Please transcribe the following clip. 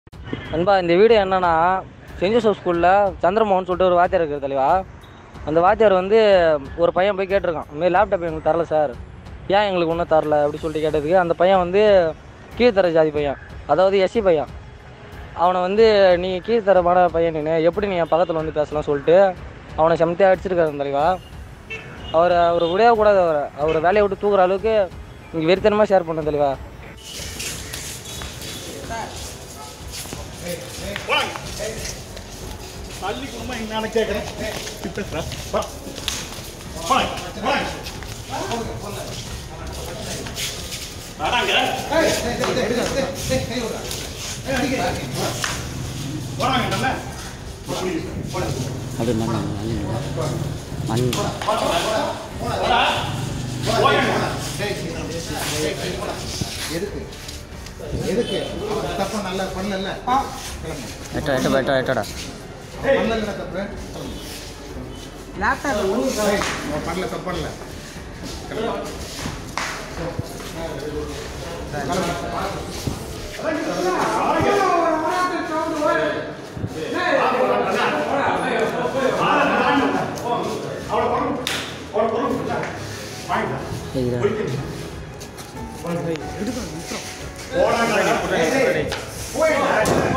நண்பா இந்த வீடியோ என்னன்னா சென்ட் ஜோசப் ஸ்கூலில் சந்திரமோகன் சொல்லிட்டு ஒரு வாத்தியார் இருக்கிற தலைவா அந்த வாத்தியார் வந்து ஒரு பையன் போய் கேட்டிருக்கான் இதுமாரி லேப்டாப் எங்களுக்கு தரல சார் ஏன் எங்களுக்கு ஒன்றும் தரல அப்படி சொல்லிட்டு கேட்டதுக்கு அந்த பையன் வந்து கீழ்த்தர ஜாதி பையன் அதாவது எஸ்சி பையன் அவனை வந்து நீ கீழ்த்தரமான பையன் நீ எப்படி நீ என் பக்கத்தில் வந்து பேசலாம் சொல்லிட்டு அவனை செமத்தியாக அடிச்சிருக்காரு தலைவா அவரை அவர் விடவே கூடாது அவரை அவரை வேலையை விட்டு தூக்குற அளவுக்கு இங்கே வெறித்தனமாக ஷேர் பண்ண தலைவா தள்ளி குடும்பம் என்னன்னு கேட்குறேன் பேசுகிறேன் வா போலாம், போலாம். வாடாங்க. போலாங்க, நல்லா. அது மண் மண் மண் போடா. போங்க. எதுக்கு எதுக்கு தப்பு நல்லா பண்ணல எட்ட எட்ட எட்ட எட்டடா பண்ணல தப்பு லேப்டாப் பண்ணல தப்பு பண்ணல இதுதான் போடாங்க. போயிடா.